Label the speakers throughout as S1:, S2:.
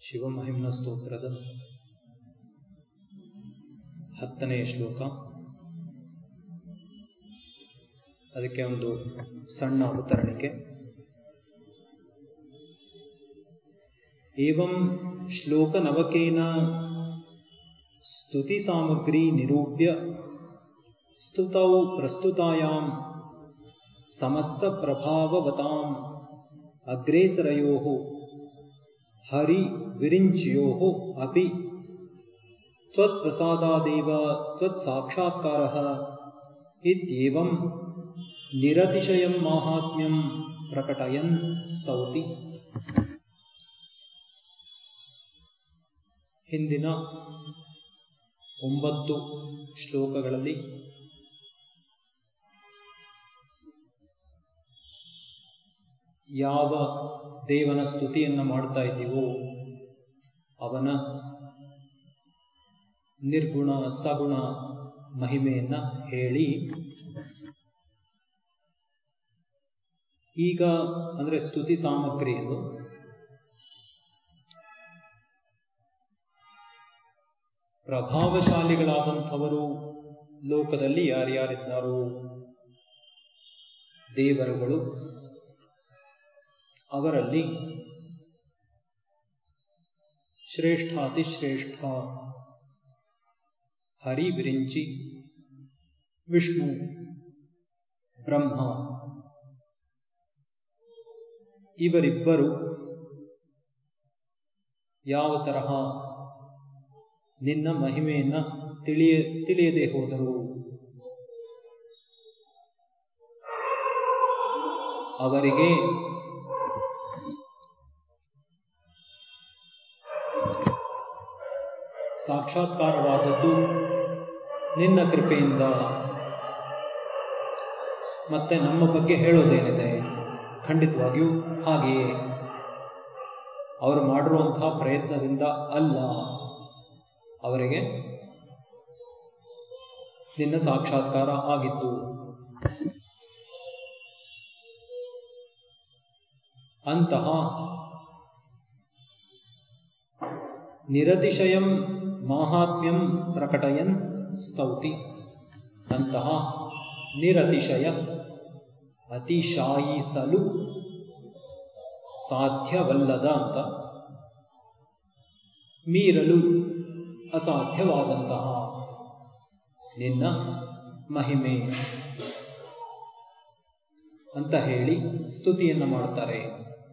S1: ಶಿವಮಹಿಮ್ನ ಸ್ತೋತ್ರದ ಹತ್ತನೆಯ ಶ್ಲೋಕ ಅದಕ್ಕೆ ಒಂದು ಸಣ್ಣ ಅವತರಣಿಕೆ एवं श्लोकनवकेन स्तुतिसामग्री निरूप्य स्तुतौ प्रस्तुतायां समस्तप्रभाववताम् अग्रेसरयोः हरिविरिञ्च्योः अपि त्वत्प्रसादादेव त्वत्साक्षात्कारः इत्येवं निरतिशयं माहात्म्यं प्रकटयन् स्तौति ಹಿಂದಿನ ಒಂಬತ್ತು ಶ್ಲೋಕಗಳಲ್ಲಿ ಯಾವ ದೇವನ ಸ್ತುತಿಯನ್ನು ಮಾಡ್ತಾ ಇದ್ದೀವೋ ಅವನ ನಿರ್ಗುಣ ಸಗುಣ ಮಹಿಮೆಯನ್ನ ಹೇಳಿ ಈಗ ಅಂದ್ರೆ ಸ್ತುತಿ ಸಾಮಗ್ರಿ ಅದು ಪ್ರಭಾವಶಾಲಿಗಳಾದಂಥವರು ಲೋಕದಲ್ಲಿ ಯಾರ್ಯಾರಿದ್ದಾರೋ ದೇವರುಗಳು ಅವರಲ್ಲಿ ಶ್ರೇಷ್ಠಾತಿಶ್ರೇಷ್ಠ ಹರಿ ವಿರಿಂಚಿ ವಿಷ್ಣು ಬ್ರಹ್ಮ ಇವರಿಬ್ಬರು ಯಾವ ತರಹ ನಿನ್ನ ಮಹಿಮೆಯನ್ನ ತಿಳಿಯ ತಿಳಿಯದೆ ಹೋದರು ಅವರಿಗೆ ಸಾಕ್ಷಾತ್ಕಾರವಾದದ್ದು ನಿನ್ನ ಕೃಪೆಯಿಂದ ಮತ್ತೆ ನಮ್ಮ ಬಗ್ಗೆ ಹೇಳೋದೇನಿದೆ ಖಂಡಿತವಾಗಿಯೂ ಹಾಗೆಯೇ ಅವರು ಮಾಡಿರುವಂತಹ ಪ್ರಯತ್ನದಿಂದ ಅಲ್ಲ ಅವರಿಗೆ ನಿನ್ನ ಸಾಕ್ಷಾತ್ಕಾರ ಆಗಿತ್ತು ಅಂತಹ ನಿರತಿಶಯಂ ಮಾಹಾತ್ಮ್ಯಂ ಪ್ರಕಟಯನ್ ಸ್ತೌತಿ ಅಂತಹ ನಿರತಿಶಯ ಅತಿಶಾಯಿಸಲು ಸಾಧ್ಯವಲ್ಲದ ಅಂತ ಮೀರಲು ಅಸಾಧ್ಯವಾದಂತಹ ನಿನ್ನ ಮಹಿಮೆ ಅಂತ ಹೇಳಿ ಸ್ತುತಿಯನ್ನು ಮಾಡ್ತಾರೆ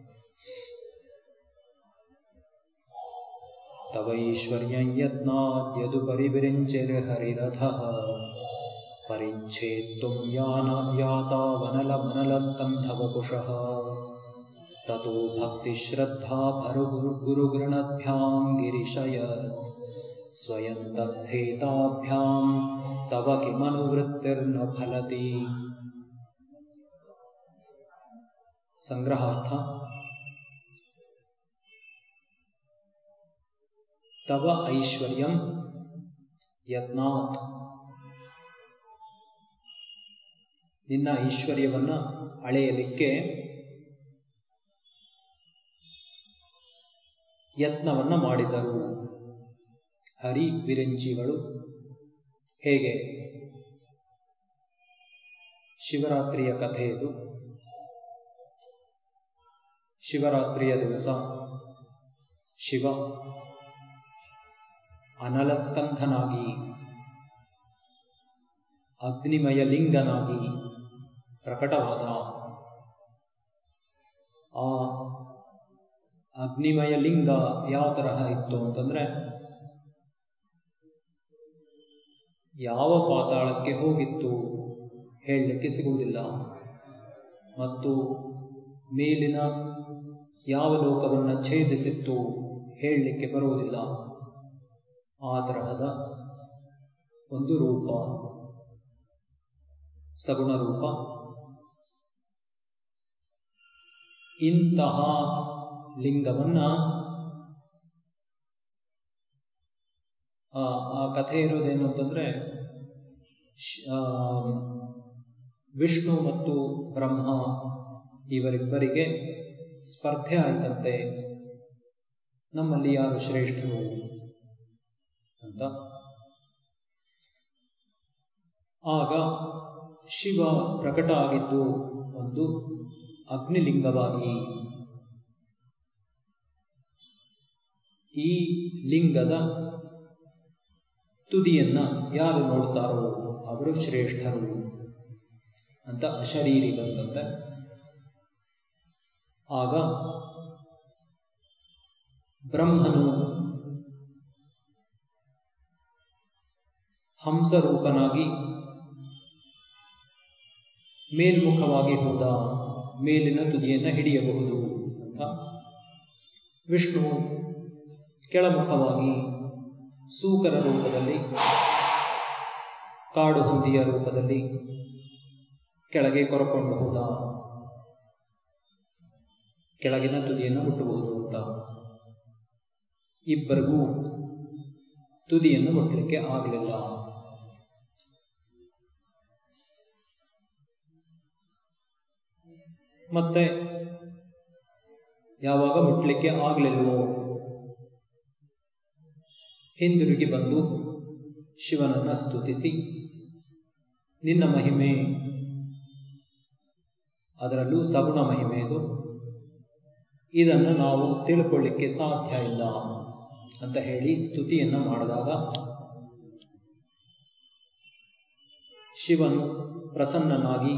S1: ತವೈಶ್ವರ್ಯಂ ಯತ್ನಾದ್ಯದು ಪರಿವಿರಿಂಚಿರ್ಹರಿರಥ ಪರಿಚ್ಛೇತ್ತುಂ ಯಾನ ಯಾತಾವನಲ ಮನಲಸ್ಕಂಧವಪುಷಃ ತतो ಭಕ್ತಿಶ್ರದ್ಧಾ ಭರುಗುರು ಗುರುಗೃಣದ್ಭ್ಯಾಂ ಗಿರಿಶಯತ್ ಸ್ವಯಂತಸ್ಥೇತಾಭ್ಯಾಂ ತವ ಕಿಮನುವೃತ್ತಿರ್ನ ಫಲತಿ ಸಂಗ್ರಹಾರ್ಥ ತವ ಐಶ್ವರ್ಯಂ ಯತ್ನಾತ್ ನಿನ್ನ ಐಶ್ವರ್ಯವನ್ನ ಅಳೆಯಲಿಕ್ಕೆ ಯತ್ನವನ್ನ ಮಾಡಿದರು ಹರಿ ವಿರಂಚಿಗಳು ಹೇಗೆ ಶಿವರಾತ್ರಿಯ ಕಥೆ ಇದು ಶಿವರಾತ್ರಿಯ ದಿವಸ ಶಿವ ಅನಲಸ್ಕಂಧನಾಗಿ ಅಗ್ನಿಮಯ ಲಿಂಗನಾಗಿ ಪ್ರಕಟವಾದ ಆ ಅಗ್ನಿಮಯ ಲಿಂಗ ಯಾವ ತರಹ ಇತ್ತು ಅಂತಂದ್ರೆ ಯಾವ ಪಾತಾಳಕ್ಕೆ ಹೋಗಿತ್ತು ಹೇಳಲಿಕ್ಕೆ ಸಿಗುವುದಿಲ್ಲ ಮತ್ತು ಮೇಲಿನ ಯಾವ ಲೋಕವನ್ನು ಛೇದಿಸಿತ್ತು ಹೇಳಲಿಕ್ಕೆ ಬರುವುದಿಲ್ಲ ಆ ತರಹದ ಒಂದು ರೂಪ ಸಗುಣ ರೂಪ ಇಂತಹ ಲಿಂಗವನ್ನ ಆ ಕಥೆ ಇರೋದೇನು ಅಂತಂದ್ರೆ ವಿಷ್ಣು ಮತ್ತು ಬ್ರಹ್ಮ ಇವರಿಬ್ಬರಿಗೆ ಸ್ಪರ್ಧೆ ಆಯ್ತಂತೆ ನಮ್ಮಲ್ಲಿ ಯಾರು ಶ್ರೇಷ್ಠರು ಅಂತ ಆಗ ಶಿವ ಪ್ರಕಟ ಆಗಿದ್ದು ಒಂದು ಅಗ್ನಿಲಿಂಗವಾಗಿ ಈ ಲಿಂಗದ ತುದಿಯನ್ನ ಯಾರು ನೋಡ್ತಾರೋ ಅವರು ಶ್ರೇಷ್ಠರು ಅಂತ ಅಶರೀರಿ ಬಂತಂತೆ ಆಗ ಬ್ರಹ್ಮನು ಹಂಸರೂಪನಾಗಿ ಮೇಲ್ಮುಖವಾಗಿ ಹೋದ ಮೇಲಿನ ತುದಿಯನ್ನು ಹಿಡಿಯಬಹುದು ಅಂತ ವಿಷ್ಣು ಕೆಳಮುಖವಾಗಿ ಸೂಕರ ರೂಪದಲ್ಲಿ ಕಾಡು ಹೊಂದಿಯ ರೂಪದಲ್ಲಿ ಕೆಳಗೆ ಕೊರಕೊಂಡು ಹೋದ ಕೆಳಗಿನ ತುದಿಯನ್ನು ಮುಟ್ಟಬಹುದು ಅಂತ ಇಬ್ಬರಿಗೂ ತುದಿಯನ್ನು ಮುಟ್ಟಲಿಕ್ಕೆ ಆಗಲಿಲ್ಲ ಮತ್ತೆ ಯಾವಾಗ ಮುಟ್ಲಿಕ್ಕೆ ಆಗಲಿಲ್ವೋ ಹಿಂದಿರುಗಿ ಬಂದು ಶಿವನನ್ನ ಸ್ತುತಿಸಿ ನಿನ್ನ ಮಹಿಮೆ ಅದರಲ್ಲೂ ಸಗುಣ ಮಹಿಮೆ ಇದು ಇದನ್ನು ನಾವು ತಿಳ್ಕೊಳ್ಳಿಕ್ಕೆ ಸಾಧ್ಯ ಇಲ್ಲ ಅಂತ ಹೇಳಿ ಸ್ತುತಿಯನ್ನ ಮಾಡಿದಾಗ ಶಿವನು ಪ್ರಸನ್ನನಾಗಿ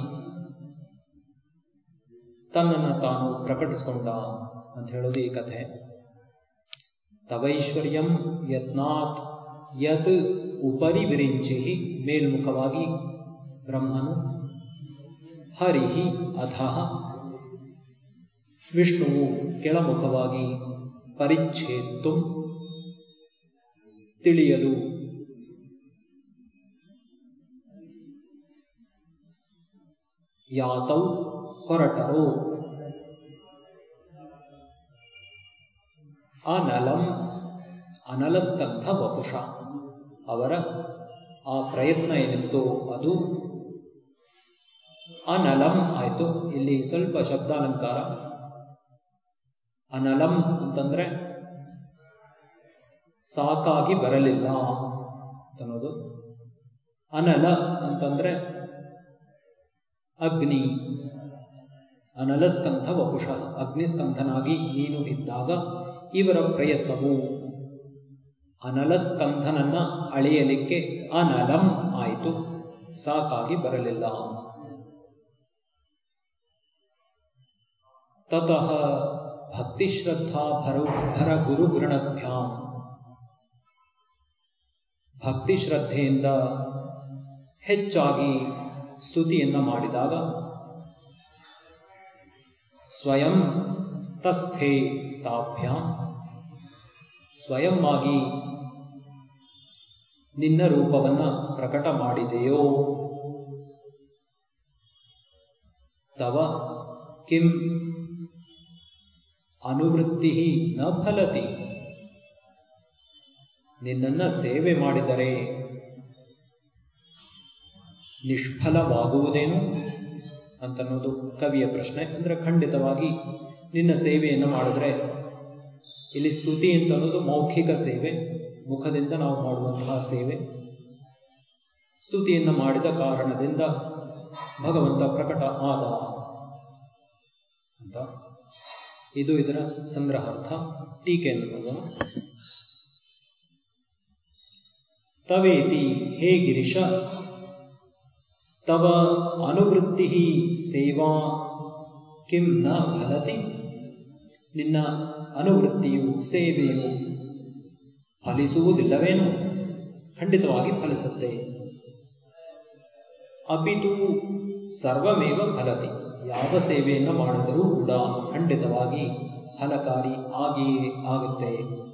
S1: ತನ್ನನ್ನು ತಾನು ಪ್ರಕಟಿಸಿಕೊಂಡ ಅಂತ ಹೇಳೋದು ಈ ಕಥೆ ತವೈಶ್ವರ್ಯಂ ಯತ್ನಾತ್ ಯತ್ ಉಪರಿ ವಿರಿಂಚಿ ಮೇಲ್ಮುಖವಾಗಿ ಬ್ರಹ್ಮನು ಹರಿಹಿ ಅಧಃ ವಿಷ್ಣುವು ಕೆಳಮುಖವಾಗಿ ಪರಿಚ್ಛೇತ್ತು ತಿಳಿಯಲು ಯಾತೌ ಹೊರಟರೋ ಅನಲಂ ಅನಲಸ್ಕಂಧ ವಪುಷ ಅವರ ಆ ಪ್ರಯತ್ನ ಏನಿತ್ತೋ ಅದು ಅನಲಂ ಆಯ್ತು ಇಲ್ಲಿ ಸ್ವಲ್ಪ ಶಬ್ದಾಲಂಕಾರ ಅನಲಂ ಅಂತಂದ್ರೆ ಸಾಕಾಗಿ ಬರಲಿಲ್ಲ ಅಂತನ್ನೋದು ಅನಲ ಅಂತಂದ್ರೆ ಅಗ್ನಿ ಅನಲಸ್ಕಂಧ ವಪುಷ ಅಗ್ನಿಸ್ಕಂಧನಾಗಿ ನೀನು ಇದ್ದಾಗ ಇವರ ಪ್ರಯತ್ನವು ಅನಲಸ್ಕಂಧನನ್ನ ಅಳೆಯಲಿಕ್ಕೆ ಅನಲಂ ಆಯಿತು ಸಾಕಾಗಿ ಬರಲಿಲ್ಲ ತತಃ ಭಕ್ತಿಶ್ರದ್ಧಾ ಭರ ಭರ ಗುರುಗೃಣಭ್ಯಾಂ ಭಕ್ತಿ ಶ್ರದ್ಧೆಯಿಂದ ಹೆಚ್ಚಾಗಿ ಸ್ತುತಿಯನ್ನ ಮಾಡಿದಾಗ ಸ್ವಯಂ ತಸ್ಥೆ ತಾಭ್ಯಾಂ ಸ್ವಯಂ ಆಗಿ ನಿನ್ನ ರೂಪವನ್ನ ಪ್ರಕಟ ಮಾಡಿದೆಯೋ ತವ ಕಿಂ ಅನುವೃತ್ತಿ ನ ಫಲತಿ ನಿನ್ನನ್ನ ಸೇವೆ ಮಾಡಿದರೆ ನಿಷ್ಫಲವಾಗುವುದೇನು ಅಂತನ್ನೋದು ಕವಿಯ ಪ್ರಶ್ನೆ ಅಂದ್ರೆ ಖಂಡಿತವಾಗಿ ನಿನ್ನ ಸೇವೆಯನ್ನು ಮಾಡಿದ್ರೆ ಇಲ್ಲಿ ಸ್ತುತಿ ಅಂತ ಅನ್ನೋದು ಮೌಖಿಕ ಸೇವೆ ಮುಖದಿಂದ ನಾವು ಮಾಡುವಂತಹ ಸೇವೆ ಸ್ತುತಿಯನ್ನು ಮಾಡಿದ ಕಾರಣದಿಂದ ಭಗವಂತ ಪ್ರಕಟ ಆದ ಅಂತ ಇದು ಇದರ ಸಂಗ್ರಹಾರ್ಥ ಟೀಕೆಯನ್ನು ನೋಡೋಣ ತವೇತಿ ಹೇ ಗಿರಿಶ ತವ ಅನುವೃತ್ತಿ ಸೇವಾ ಕಿಂ ನ ಫಲತಿ ನಿನ್ನ ಅನುವೃತ್ತಿಯು ಸೇವೆಯು ಫಲಿಸುವುದಿಲ್ಲವೇನು ಖಂಡಿತವಾಗಿ ಫಲಿಸುತ್ತೆ ಅಪಿತು ಸರ್ವಮೇವ ಫಲತಿ ಯಾವ ಸೇವೆಯನ್ನು ಮಾಡಿದರೂ ಕೂಡ ಖಂಡಿತವಾಗಿ ಫಲಕಾರಿ ಆಗಿಯೇ ಆಗುತ್ತೆ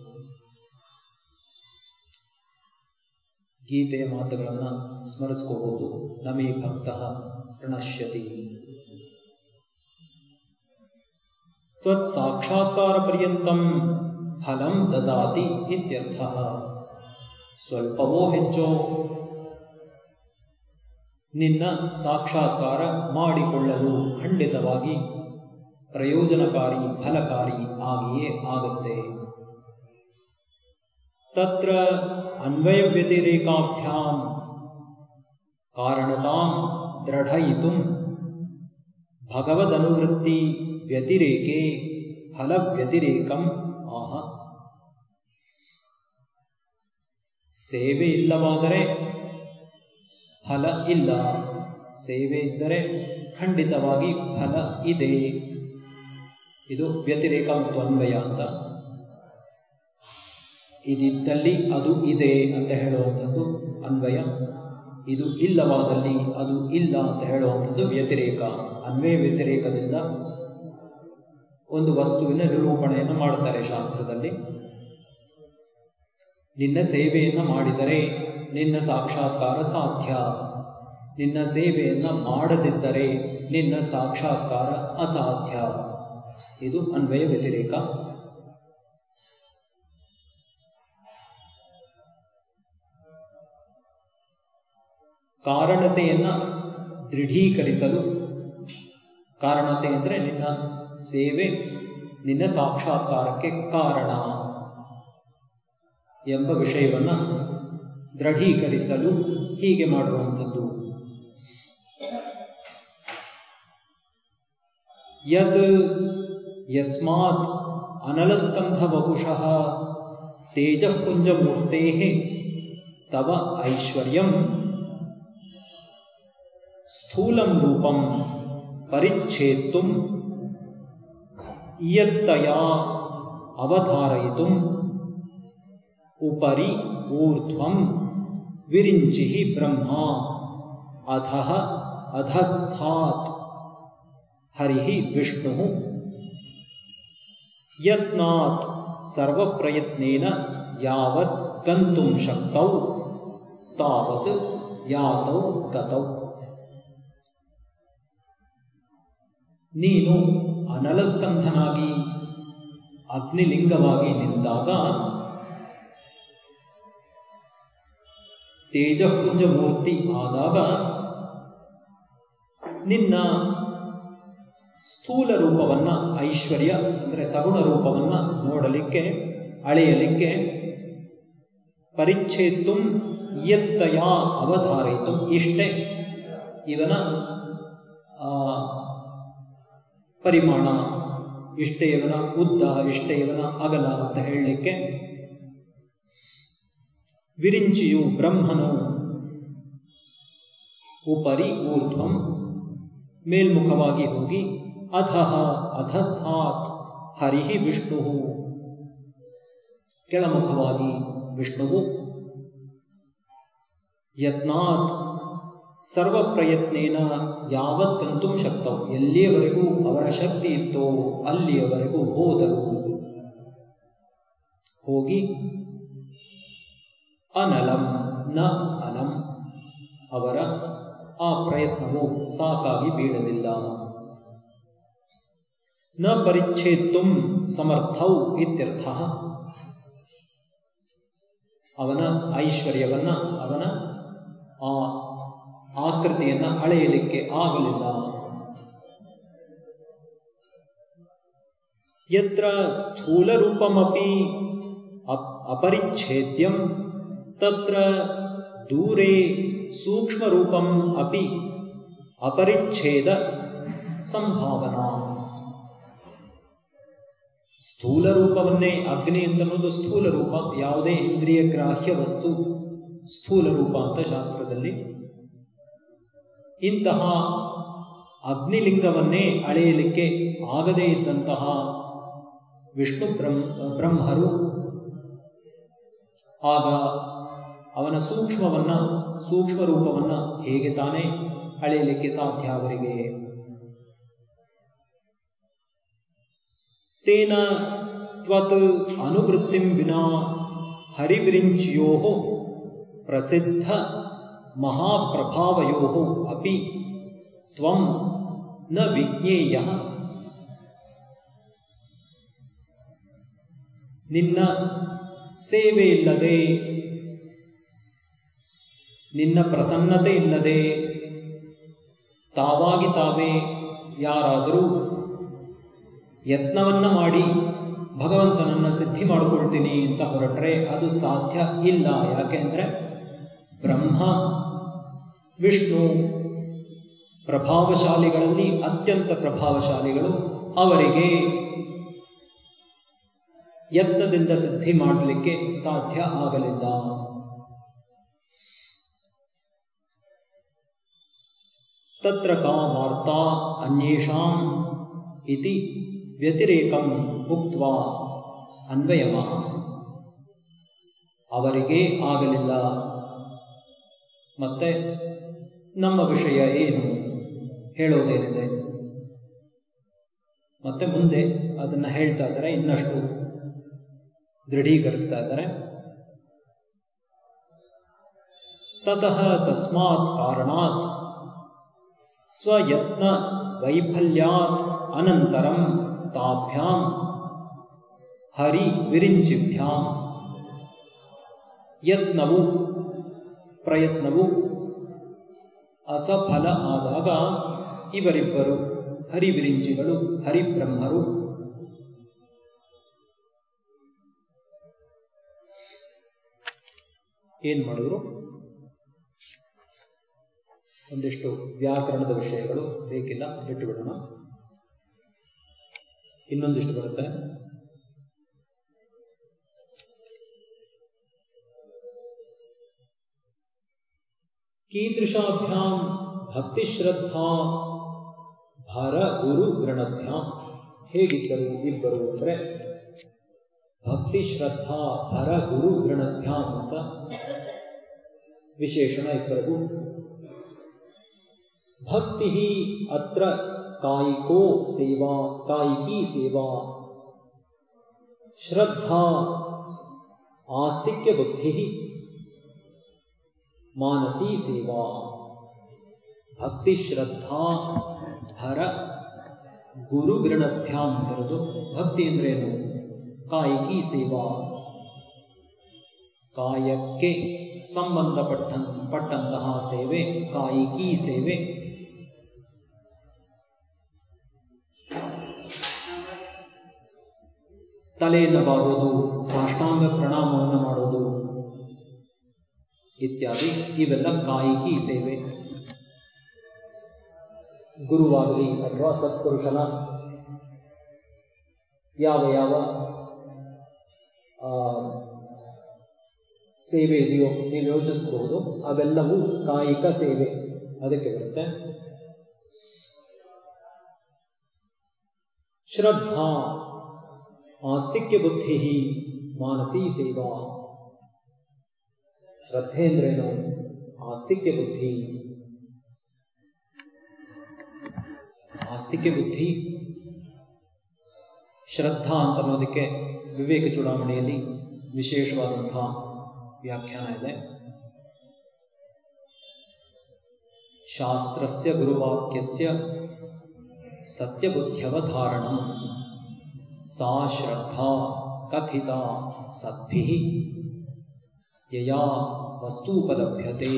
S1: ಗೀತೆಯ ಮಾತುಗಳನ್ನು ಸ್ಮರಿಸ್ಕೋಬಹುದು ನಮೇ ಭಕ್ತ ಪ್ರಣಶ್ಯತಿ ತ್ವತ್ ಸಾಕ್ಷಾತ್ಕಾರ ಪರ್ಯಂತಂ ಫಲಂ ದದಾತಿ ಇತ್ಯರ್ಥ ಸ್ವಲ್ಪವೋ ಹೆಚ್ಚೋ ನಿನ್ನ ಸಾಕ್ಷಾತ್ಕಾರ ಮಾಡಿಕೊಳ್ಳಲು ಖಂಡಿತವಾಗಿ ಪ್ರಯೋಜನಕಾರಿ ಫಲಕಾರಿ ಆಗಿಯೇ ಆಗುತ್ತೆ ತತ್ರ ಅನ್ವಯವ್ಯತಿರೇಕಾಭ್ಯಾಂ ಕಾರಣತಾಂ ದೃಢಯಿತುಂ ಭಗವದನುವೃತ್ತಿ ವ್ಯತಿರೇಕೆ ಫಲವ್ಯತಿರೇಕಂ ಆಹ ಸೇವೆ ಇಲ್ಲವಾದರೆ ಫಲ ಇಲ್ಲ ಸೇವೆ ಇದ್ದರೆ ಖಂಡಿತವಾಗಿ ಫಲ ಇದೆ ಇದು ವ್ಯತಿರೇಕ ಮತ್ತು ಅನ್ವಯ ಅಂತ ಇದಿದ್ದಲ್ಲಿ ಅದು ಇದೆ ಅಂತ ಹೇಳುವಂಥದ್ದು ಅನ್ವಯ ಇದು ಇಲ್ಲವಾದಲ್ಲಿ ಅದು ಇಲ್ಲ ಅಂತ ಹೇಳುವಂಥದ್ದು ವ್ಯತಿರೇಕ ಅನ್ವಯ ವ್ಯತಿರೇಕದಿಂದ ಒಂದು ವಸ್ತುವಿನ ನಿರೂಪಣೆಯನ್ನು ಮಾಡುತ್ತಾರೆ ಶಾಸ್ತ್ರದಲ್ಲಿ ನಿನ್ನ ಸೇವೆಯನ್ನ ಮಾಡಿದರೆ ನಿನ್ನ ಸಾಕ್ಷಾತ್ಕಾರ ಸಾಧ್ಯ ನಿನ್ನ ಸೇವೆಯನ್ನ ಮಾಡದಿದ್ದರೆ ನಿನ್ನ ಸಾಕ್ಷಾತ್ಕಾರ ಅಸಾಧ್ಯ ಇದು ಅನ್ವಯ ವ್ಯತಿರೇಕ ಕಾರಣತೆಯನ್ನ ದೃಢೀಕರಿಸಲು ಕಾರಣತೆ ಅಂದರೆ ನಿನ್ನ ಸೇವೆ ನಿನ್ನ ಸಾಕ್ಷಾತ್ಕಾರಕ್ಕೆ ಕಾರಣ ಎಂಬ ವಿಷಯವನ್ನ ದೃಢೀಕರಿಸಲು ಹೀಗೆ ಮಾಡುವಂಥದ್ದು ಯತ್ ಯಸ್ಮಾತ್ ಅನಲಸ್ಕಂಧ ಬಹುಶಃ ತೇಜಃಪುಂಜಮೂರ್ತೆ ತವ ಐಶ್ವರ್ಯಂ ಸ್ಥೂಲಂ ರೂಪಂ ಪರಿಚ್ಛೇತ್ತುಂ ಇಯತ್ತಯಾ ಅವಧಾರಯಿತುಂ ಉಪರಿ ಊರ್ಧ್ವಂ ವಿರಿಂಚಿ ಬ್ರಹ್ಮ ಅಧಃ ಅಧಸ್ಥಾತ್ ಹರಿ ವಿಷ್ಣು ಯತ್ನಾತ್ ಸರ್ವಪ್ರಯತ್ನೇನ ಯಾವತ್ ಗಂತುಂ ಶಕ್ತೌ ತಾವತ್ ಯಾತೌ ಗತೌ ನೀನು ಅನಲಸ್ಕಂಧನಾಗಿ ಅಗ್ನಿಲಿಂಗವಾಗಿ ನಿಂತಾಗ ತೇಜಃಪುಂಜ ಮೂರ್ತಿ ಆದಾಗ ನಿನ್ನ ಸ್ಥೂಲ ರೂಪವನ್ನ ಐಶ್ವರ್ಯ ಅಂದರೆ ಸಗುಣ ರೂಪವನ್ನ ನೋಡಲಿಕ್ಕೆ ಅಳೆಯಲಿಕ್ಕೆ ಪರಿಚ್ಛೇತ್ತುಂ ಇಯತ್ತಯ ಅವಧಾರಯಿತು ಇಷ್ಟೇ ಇವನ ಪರಿಮಾಣ ಇಷ್ಟೇ ಇವನ ಉದ್ದ ಇಷ್ಟೇ ಇವನ ಅಗಲ ಅಂತ ಹೇಳಲಿಕ್ಕೆ ವಿರಿಂಚಿಯು ಬ್ರಹ್ಮನು ಉಪರಿ ಊರ್ಧ್ವಂ ಮೇಲ್ಮುಖವಾಗಿ ಹೋಗಿ ಅಧಃ ಅಧಸ್ಥಾತ್ ಹರಿಹಿ ವಿಷ್ಣು ಕೆಳಮುಖವಾಗಿ ವಿಷ್ಣುವು ಯತ್ನಾತ್ ಸರ್ವ ಪ್ರಯತ್ನೇನ ಯಾವತ್ ಕಂತು ಶಕ್ತವು ಎಲ್ಲಿಯವರೆಗೂ ಅವರ ಶಕ್ತಿ ಇತ್ತೋ ಅಲ್ಲಿಯವರೆಗೂ ಹೋದರು ಹೋಗಿ ಅನಲಂ ನ ಅಲಂ ಅವರ ಆ ಪ್ರಯತ್ನವು ಸಾಕಾಗಿ ಬೀಳಲಿಲ್ಲ ನ ಪರಿಚ್ಛೇತ್ತು ಸಮರ್ಥೌ ಇತ್ಯರ್ಥ ಅವನ ಐಶ್ವರ್ಯವನ್ನ ಅವನ ಆ ಆಕೃತಿಯನ್ನ ಅಳೆಯಲಿಕ್ಕೆ ಆಗಲಿಲ್ಲ ಯತ್ರ ಸ್ಥೂಲ ರೂಪಮಪಿ ಅಪರಿಚ್ಛೇದ್ಯಂ ತತ್ರ ದೂರೇ ಸೂಕ್ಷ್ಮ ರೂಪಂ ಅಪಿ ಅಪರಿಚ್ಛೇದ ಸಂಭಾವನಾ ಸ್ಥೂಲ ರೂಪವನ್ನೇ ಅಗ್ನಿ ಅಂತನ್ನೋದು ಸ್ಥೂಲ ರೂಪ ಯಾವುದೇ ಇಂದ್ರಿಯ ಗ್ರಾಹ್ಯ ವಸ್ತು ಸ್ಥೂಲ ರೂಪ ಅಂತ ಶಾಸ್ತ್ರದಲ್ಲಿ ಇಂತಹ ಅಗ್ನಿಲಿಂಗವನ್ನೇ ಅಳೆಯಲಿಕ್ಕೆ ಆಗದೇ ಇದ್ದಂತಹ ವಿಷ್ಣು ಬ್ರಹ್ಮ ಬ್ರಹ್ಮರು ಆಗ ಅವನ ಸೂಕ್ಷ್ಮವನ್ನ ಸೂಕ್ಷ್ಮ ರೂಪವನ್ನ ಹೇಗೆ ತಾನೇ ಅಳೆಯಲಿಕ್ಕೆ ಸಾಧ್ಯ ಅವರಿಗೆ ತೇನ ತ್ವತ್ ಅನುವೃತ್ತಿಂ ವಿನಾ ಹರಿವಿರಿಂಚ್ಯೋ ಪ್ರಸಿದ್ಧ ಮಹಾಪ್ರಭಾವಯೋ ಅಪಿ ತ್ವಂ ನ ವಿಜ್ಞೇಯ ನಿನ್ನ ಸೇವೆ ಇಲ್ಲದೆ ನಿನ್ನ ಪ್ರಸನ್ನತೆ ಇಲ್ಲದೆ ತಾವಾಗಿ ತಾವೇ ಯಾರಾದರೂ ಯತ್ನವನ್ನ ಮಾಡಿ ಭಗವಂತನನ್ನ ಸಿದ್ಧಿ ಮಾಡಿಕೊಳ್ತೀನಿ ಅಂತ ಹೊರಟ್ರೆ ಅದು ಸಾಧ್ಯ ಇಲ್ಲ ಯಾಕೆ ಅಂದ್ರೆ ಬ್ರಹ್ಮ ವಿಷ್ಣು ಪ್ರಭಾವಶಾಲಿಗಳಲ್ಲಿ ಅತ್ಯಂತ ಪ್ರಭಾವಶಾಲಿಗಳು ಅವರಿಗೆ ಯತ್ನದಿಂದ ಸಿದ್ಧಿ ಮಾಡಲಿಕ್ಕೆ ಸಾಧ್ಯ ಆಗಲಿಲ್ಲ ತತ್ರ ಕಾ ವಾರ್ತಾ ಅನ್ಯೇಷಾಂ ಇತಿ ವ್ಯತಿರೇಕಂ ಉಕ್ತ್ವಾ ಅನ್ವಯಮಃ ಅವರಿಗೆ ಆಗಲಿಲ್ಲ ಮತ್ತೆ ನಮ್ಮ ವಿಷಯ ಏನು ಹೇಳೋದೇನಿದೆ ಮತ್ತೆ ಮುಂದೆ ಅದನ್ನ ಹೇಳ್ತಾ ಇದ್ದಾರೆ ಇನ್ನಷ್ಟು ದೃಢೀಕರಿಸ್ತಾ ಇದ್ದಾರೆ ತತಃ ತಸ್ಮಾತ್ ಕಾರಣಾತ್ ಸ್ವಯತ್ನ ವೈಫಲ್ಯಾತ್ ಅನಂತರಂ ತಾಭ್ಯಾಂ ಹರಿ ವಿರಿಂಚಿಭ್ಯಾಂ ಯತ್ನವು ಪ್ರಯತ್ನವು ಅಸಫಲ ಆದಾಗ ಇವರಿಬ್ಬರು ಹರಿವಿರಿಂಚಿಗಳು ಹರಿಬ್ರಹ್ಮರು ಏನ್ ಮಾಡಿದ್ರು ಒಂದಿಷ್ಟು ವ್ಯಾಕರಣದ ವಿಷಯಗಳು ಬೇಕಿಲ್ಲ ಬಿಟ್ಟು ಬಿಡೋಣ ಇನ್ನೊಂದಿಷ್ಟು ಬರುತ್ತೆ ಕೀದೃಶಾಭ್ಯಾಂ ಭಕ್ತಿ ಶ್ರದ್ಧಾ ಭರ ಗುರು ಗೃಣಭ್ಯಾಂ ಹೇಗಿದ್ದರು ಇಬ್ಬರು ಅಂದ್ರೆ ಭಕ್ತಿ ಶ್ರದ್ಧಾ ಭರ ಗುರು ಗೃಣಭ್ಯಾಂ ಅಂತ ವಿಶೇಷಣ ಇಬ್ಬರಿಗೂ ಭಕ್ತಿ ಅತ್ರ ಕಾಯಿಕೋ ಸೇವಾ ಕಾಯಿಕಿ ಸೇವಾ ಶ್ರದ್ಧಾ ಆಸ್ತಿಕ್ಯ ಬುದ್ಧಿ ಮಾನಸಿ ಸೇವಾ ಭಕ್ತಿ ಶ್ರದ್ಧಾ ಭರ ಗುರುಗೃಣಭ್ಯಾಂ ಅಂತರದು ಭಕ್ತಿ ಅಂದ್ರೇನು ಕಾಯಿಕಿ ಸೇವಾ ಕಾಯಕ್ಕೆ ಸಂಬಂಧಪಟ್ಟ ಪಟ್ಟಂತಹ ಸೇವೆ ಕಾಯಿಕಿ ಸೇವೆ ತಲೆಯನ್ನು ಬಾಗೋದು ಸಾಷ್ಟಾಂಗ ಪ್ರಣಾಮವನ್ನು ಮಾಡೋದು ಇತ್ಯಾದಿ ಇವೆಲ್ಲ ಕಾಯಿಕಿ ಸೇವೆ ಗುರುವಾಗಲಿ ಅಥವಾ ಸತ್ಪುರುಷನ ಯಾವ ಯಾವ ಸೇವೆ ಇದೆಯೋ ನೀವು ಯೋಚಿಸಬಹುದು ಅವೆಲ್ಲವೂ ಕಾಯಿಕ ಸೇವೆ ಅದಕ್ಕೆ ಬರುತ್ತೆ ಶ್ರದ್ಧಾ ಆಸ್ತಿಕ್ಯ ಬುದ್ಧಿ ಮಾನಸಿ ಸೇವಾ ಶ್ರದ್ಧೆ ಅಂದ್ರೇನು ಆಸ್ತಿಕ್ಯ ಬುದ್ಧಿ ಆಸ್ತಿಕ್ಯ ಬುದ್ಧಿ ಶ್ರದ್ಧಾ ಅಂತ ಅನ್ನೋದಕ್ಕೆ ವಿವೇಕ ಚೂಡಾಮಣಿಯಲ್ಲಿ ವಿಶೇಷವಾದಂತಹ ವ್ಯಾಖ್ಯಾನ ಇದೆ ಶಾಸ್ತ್ರಸ್ಯ ಗುರುವಾಕ್ಯಸ್ಯ ಸತ್ಯಬುದ್ಧ್ಯವಧಾರಣಂ ಸಾ ಶ್ರದ್ಧಾ ಕಥಿತ ಸದ್ಭಿ ಯಯಾ ವಸ್ತೂಪಲಭ್ಯತೆ